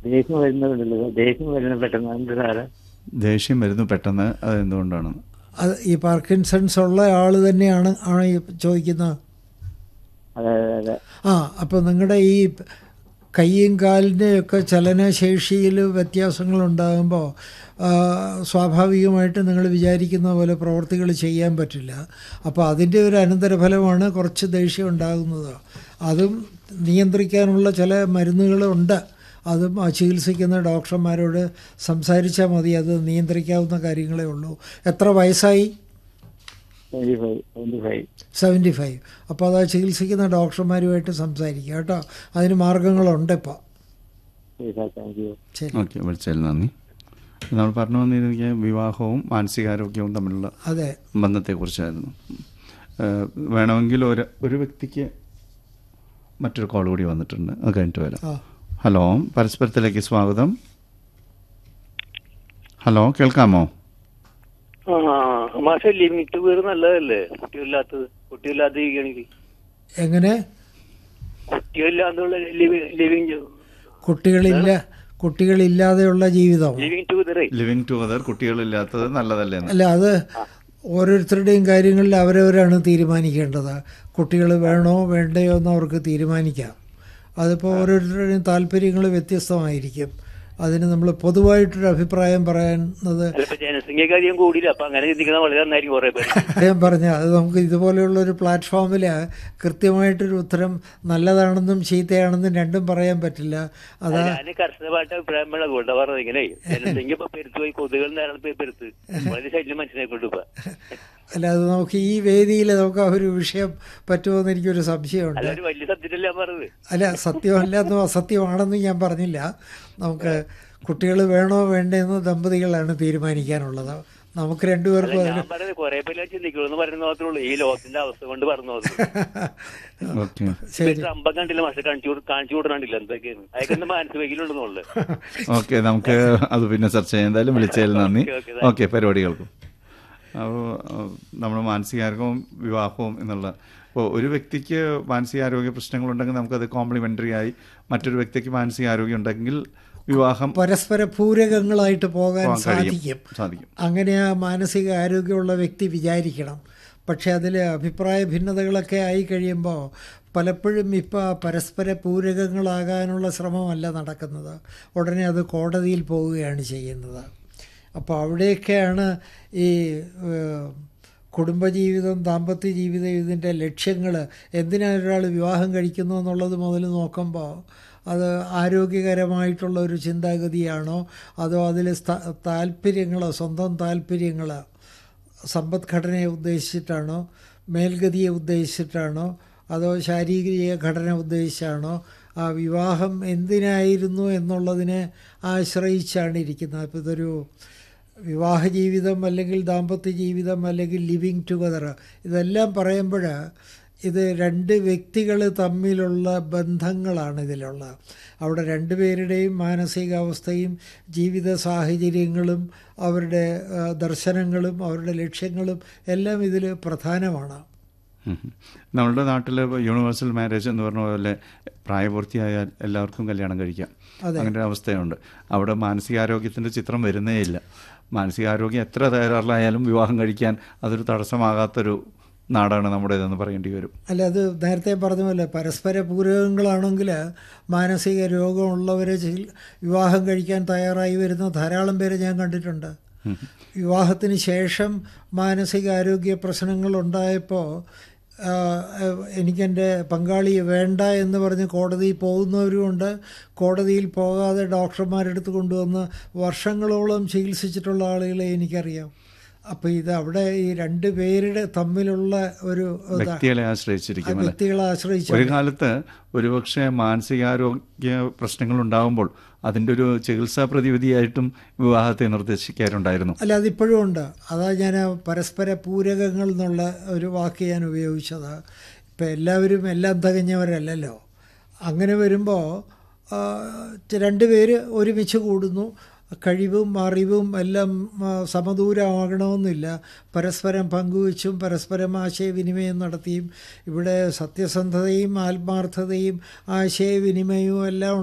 ദേഷ്യം വരുന്നതുണ്ടല്ലോ ദേഷ്യം വരുന്നത് പെട്ടെന്ന് എന്ത് സാറ് ദേഷ്യം വരുന്നു പെട്ടെന്ന് അത് എന്തുകൊണ്ടാണ് അത് ഈ പാർക്കിൻസൺസ് ഉള്ള ആൾ തന്നെയാണ് ആണ് ഈ ചോദിക്കുന്നത് അതെ അതെ അതെ ആ അപ്പോൾ നിങ്ങളുടെ ഈ കൈയും കാലിൻ്റെയൊക്കെ ചലനശേഷിയിൽ വ്യത്യാസങ്ങൾ ഉണ്ടാകുമ്പോൾ സ്വാഭാവികമായിട്ട് നിങ്ങൾ വിചാരിക്കുന്ന പോലെ പ്രവർത്തികൾ ചെയ്യാൻ പറ്റില്ല അപ്പോൾ അതിൻ്റെ ഒരു അനന്തരഫലമാണ് കുറച്ച് ദേഷ്യം ഉണ്ടാകുന്നത് അതും നിയന്ത്രിക്കാനുള്ള ചില മരുന്നുകളുണ്ട് അതും ആ ചികിത്സിക്കുന്ന ഡോക്ടർമാരോട് സംസാരിച്ചാൽ മതി അത് നിയന്ത്രിക്കാവുന്ന കാര്യങ്ങളേ ഉള്ളൂ എത്ര വയസ്സായി twenty five twenty five seventy five അപ്പോൾ അത് ആ ചികിത്സിക്കുന്ന ഡോക്ടർമാരുമായിട്ട് സംസാരിക്കുക കേട്ടോ അതിന് മാർഗങ്ങളുണ്ട് ഇപ്പോൾ ശരി സാർ താങ്ക് യു ശരി ഓക്കെ വിളിച്ചതിൽ നന്ദി നമ്മൾ പറഞ്ഞു വന്നിരിക്കുക വിവാഹവും മാനസികാരോഗ്യവും തമ്മിലുള്ള അതെ ബന്ധത്തെക്കുറിച്ചായിരുന്നു ഏഹ് വേണമെങ്കിൽ ഒരു ഒരു വ്യക്തിക്ക് മറ്റൊരു കോൾ കൂടി വന്നിട്ടുണ്ട് അത് കഴിഞ്ഞിട്ട് വരാം ആ ഹലോ പരസ്പരത്തിലേക്ക് സ്വാഗതം ഹലോ കേൾക്കാമോ ആ മാഷെ ലിമിറ്റ് വീട് നല്ലതല്ലേ കുട്ടികളില്ലാത്തത് കുട്ടികളില്ലാത്ത ഇരിക്കണെങ്കിൽ എങ്ങനെ കുട്ടികളില്ലാത്തുള്ള ലിവിങ് കുട്ടികളില്ല കുട്ടികളില്ലാതെയുള്ള ജീവിതം ലിവിങ് ടുഗദറേ ലിവിങ് ടുഗദർ കുട്ടികളില്ലാത്തത് നല്ലതല്ലേ എന്ന് അല്ല അത് ഓരോരുത്തരുടെയും കാര്യങ്ങളിൽ അവരവരാണ് തീരുമാനിക്കേണ്ടത് കുട്ടികൾ വേണോ വേണ്ടയോ എന്ന് അവർക്ക് തീരുമാനിക്കാം അതിപ്പോൾ ഓരോരുത്തരുടെയും താല്പര്യങ്ങൾ വ്യത്യസ്തമായിരിക്കും അതിന് നമ്മൾ പൊതുവായിട്ടൊരു അഭിപ്രായം പറയുന്നത് ചിലപ്പോ ജനസംഖ്യക്ക് അധികം കൂടിയില്ല അപ്പൊ അങ്ങനെ ചിന്തിക്കുന്ന വളരെ നന്നായിരിക്കും കുറെ പേര് അദ്ദേഹം പറഞ്ഞ അത് നമുക്ക് ഇതുപോലെയുള്ള ഒരു പ്ലാറ്റ്ഫോമിൽ കൃത്യമായിട്ടൊരു ഉത്തരം നല്ലതാണെന്നും ചീത്തയാണെന്നും രണ്ടും പറയാൻ പറ്റില്ല അതാ ഞാൻ കർശനമായിട്ട് അഭിപ്രായം വേണം അതുകൊണ്ടാ പറഞ്ഞത് ഇങ്ങനെ ജനസംഖ്യ ഇപ്പൊ പെരുത്ത് പോയി കൊതുകൾ ധാരാളം പേര് പെരുത്ത് വളരെ ശല്യം മനസ്സിനെ കൊണ്ട് ഇപ്പൊ അല്ല അത് നമുക്ക് ഈ വേദിയിൽ നമുക്ക് ആ ഒരു വിഷയം പറ്റുമോന്ന് എനിക്കൊരു സംശയമുണ്ട് അല്ല ഒരു വലിയ സബ്ജക്റ്റ് അല്ല ഞാൻ പറഞ്ഞത് അല്ല സത്യമല്ല എന്നും അസത്യമാണെന്നും ഞാൻ പറഞ്ഞില്ല നമുക്ക് കുട്ടികൾ വേണോ വേണ്ടെന്ന് ദമ്പതികളാണ് തീരുമാനിക്കാനുള്ളത് നമുക്ക് അല്ല രണ്ടുപേർക്കും ഞാൻ അതിന് പറഞ്ഞത് കുറെ പേര് ചിന്തിക്കുള്ളൂ എന്ന് പറയുന്നത് മാത്രമേ ഉള്ളൂ ഈ ലോകത്തിന്റെ അവസ്ഥ കൊണ്ട് പറഞ്ഞു ഓക്കെ ശരി സംഭവം കണ്ടില്ല മാഷെ കാണിച്ചു കൊടു- കാണിച്ചു കൊടുക്കണ്ടില്ല എന്തൊക്കെയാണ് അയക്കുന്ന മാനസികയിലുണ്ടെന്നുള്ളത് ഓക്കെ നമുക്ക് അത് പിന്നെ ചർച്ച ചെയ്യാം എന്തായാലും വിളിച്ചതിൽ നന്ദി ഓക്കെ, ഓക്കെ, ഓക്കെ പരിപാടികൾക്കും അപ്പോൾ നമ്മൾ മാനസികാരോഗ്യവും വിവാഹവും എന്നുള്ള ഇപ്പോൾ ഒരു വ്യക്തിക്ക് മാനസികാരോഗ്യ പ്രശ്നങ്ങളുണ്ടെങ്കിൽ നമുക്കത് കോംപ്ലിമെൻ്ററി ആയി മറ്റൊരു വ്യക്തിക്ക് മാനസികാരോഗ്യം ഉണ്ടെങ്കിൽ വിവാഹം പരസ്പര പൂരകങ്ങളായിട്ട് പോകാൻ പോകാൻ കഴിയും. സാധിക്കും സാധിക്കും അങ്ങനെ ആ മാനസിക ആരോഗ്യമുള്ള വ്യക്തി വിചാരിക്കണം പക്ഷേ അതിൽ അഭിപ്രായ ഭിന്നതകളൊക്കെ ആയി കഴിയുമ്പോൾ പലപ്പോഴും ഇപ്പോൾ പരസ്പര പൂരകങ്ങളാകാനുള്ള ശ്രമമല്ല നടക്കുന്നത് ഉടനെ അത് കോടതിയിൽ പോവുകയാണ് ചെയ്യുന്നത് അപ്പോൾ അവിടെയൊക്കെയാണ് ഈ ഏഹ്, കുടുംബജീവിതം ദാമ്പത്യ ജീവിതം ഇതിൻ്റെ ലക്ഷ്യങ്ങൾ എന്തിനാണ് ഒരാൾ വിവാഹം കഴിക്കുന്നു എന്നുള്ളത് മുതൽ നോക്കുമ്പോൾ അത് ആരോഗ്യകരമായിട്ടുള്ള ഒരു ചിന്താഗതിയാണോ അതോ അതിൽ താല്പര്യങ്ങളോ സ്വന്തം താല്പര്യങ്ങൾ സമ്പദ്ഘടനയെ ഉദ്ദേശിച്ചിട്ടാണോ മേൽഗതിയെ ഉദ്ദേശിച്ചിട്ടാണോ അതോ ശാരീരിക ഘടന ഉദ്ദേശിച്ചാണോ ആ വിവാഹം എന്തിനായിരുന്നു എന്നുള്ളതിനെ ആശ്രയിച്ചാണ് ഇരിക്കുന്നത് അപ്പോൾ ഇതൊരു വിവാഹ ജീവിതം അല്ലെങ്കിൽ ദാമ്പത്യ ജീവിതം അല്ലെങ്കിൽ ലിവിങ് ടുഗദർ ഇതെല്ലാം പറയുമ്പോൾ ഇത് രണ്ട് വ്യക്തികൾ തമ്മിലുള്ള ബന്ധങ്ങളാണ് ഇതിലുള്ള അവിടെ രണ്ടുപേരുടെയും മാനസികാവസ്ഥയും ജീവിത സാഹചര്യങ്ങളും അവരുടെ ആ, ദർശനങ്ങളും അവരുടെ ലക്ഷ്യങ്ങളും എല്ലാം ഇതിൽ പ്രധാനമാണ് ഉം. നമ്മളുടെ നാട്ടിൽ യൂണിവേഴ്സൽ മാരേജ് എന്ന് പറഞ്ഞ പോലെ പ്രായപൂർത്തിയായാൽ എല്ലാവർക്കും കല്യാണം കഴിക്കാം അതെ. അങ്ങനെ ഒരു അവസ്ഥയുണ്ട് അവിടെ മാനസികാരോഗ്യത്തിൻ്റെ ചിത്രം വരുന്നേ ഇല്ല മാനസികാരോഗ്യം എത്ര തയ്യാറായാലും വിവാഹം കഴിക്കാൻ അതൊരു തടസ്സമാകാത്തൊരു നാടാണ് നമ്മുടേതെന്ന് പറയേണ്ടി വരും അല്ല അത് നേരത്തെ പറഞ്ഞ പോലെ പരസ്പര പൂരകങ്ങളാണെങ്കിൽ മാനസിക രോഗമുള്ളവരെ ചികിൽ- വിവാഹം കഴിക്കാൻ തയ്യാറായി വരുന്ന ധാരാളം പേരെ ഞാൻ കണ്ടിട്ടുണ്ട് വിവാഹത്തിന് ശേഷം മാനസികാരോഗ്യ പ്രശ്നങ്ങൾ ഉണ്ടായപ്പോൾ എനിക്കെൻ്റെ പങ്കാളിയെ വേണ്ട എന്ന് പറഞ്ഞ് കോടതിയിൽ പോകുന്നവരുമുണ്ട് കോടതിയിൽ പോകാതെ ഡോക്ടർമാരെടുത്ത് കൊണ്ടുവന്ന് വർഷങ്ങളോളം ചികിത്സിച്ചിട്ടുള്ള ആളുകളെ എനിക്കറിയാം അപ്പോൾ ഇത് അവിടെ ഈ രണ്ട് പേരുടെ തമ്മിലുള്ള ഒരു ഇതാ- വ്യക്തികളെ ആശ്രയിച്ചിരിക്കും അല്ലേ വ്യക്തികളെ ആശ്രയിച്ച് ഒരു കാലത്ത് ഒരുപക്ഷെ മാനസികാരോഗ്യ പ്രശ്നങ്ങൾ ഉണ്ടാകുമ്പോൾ അതിൻ്റെ ഒരു ചികിത്സാ പ്രതിവിധിയായിട്ടും വിവാഹത്തെ നിർദ്ദേശിക്കാറുണ്ടായിരുന്നു അല്ല അതിപ്പോഴും ഉണ്ട് അതാ ഞാൻ ആ പരസ്പര പൂരകങ്ങൾ എന്നുള്ള ഒരു വാക്ക് ഞാൻ ഉപയോഗിച്ചത് ഇപ്പം എല്ലാവരും എല്ലാം തികഞ്ഞവരല്ലല്ലോ അങ്ങനെ വരുമ്പോൾ രണ്ട് പേര് ഒരുമിച്ച് കൂടുന്നു കഴിവും അറിവും എല്ലാം ആ, സമദൂരമാകണമെന്നില്ല പരസ്പരം പങ്കുവച്ചും പരസ്പരം ആശയവിനിമയം നടത്തിയും ഇവിടെ സത്യസന്ധതയും ആത്മാർത്ഥതയും ആശയവിനിമയവും എല്ലാം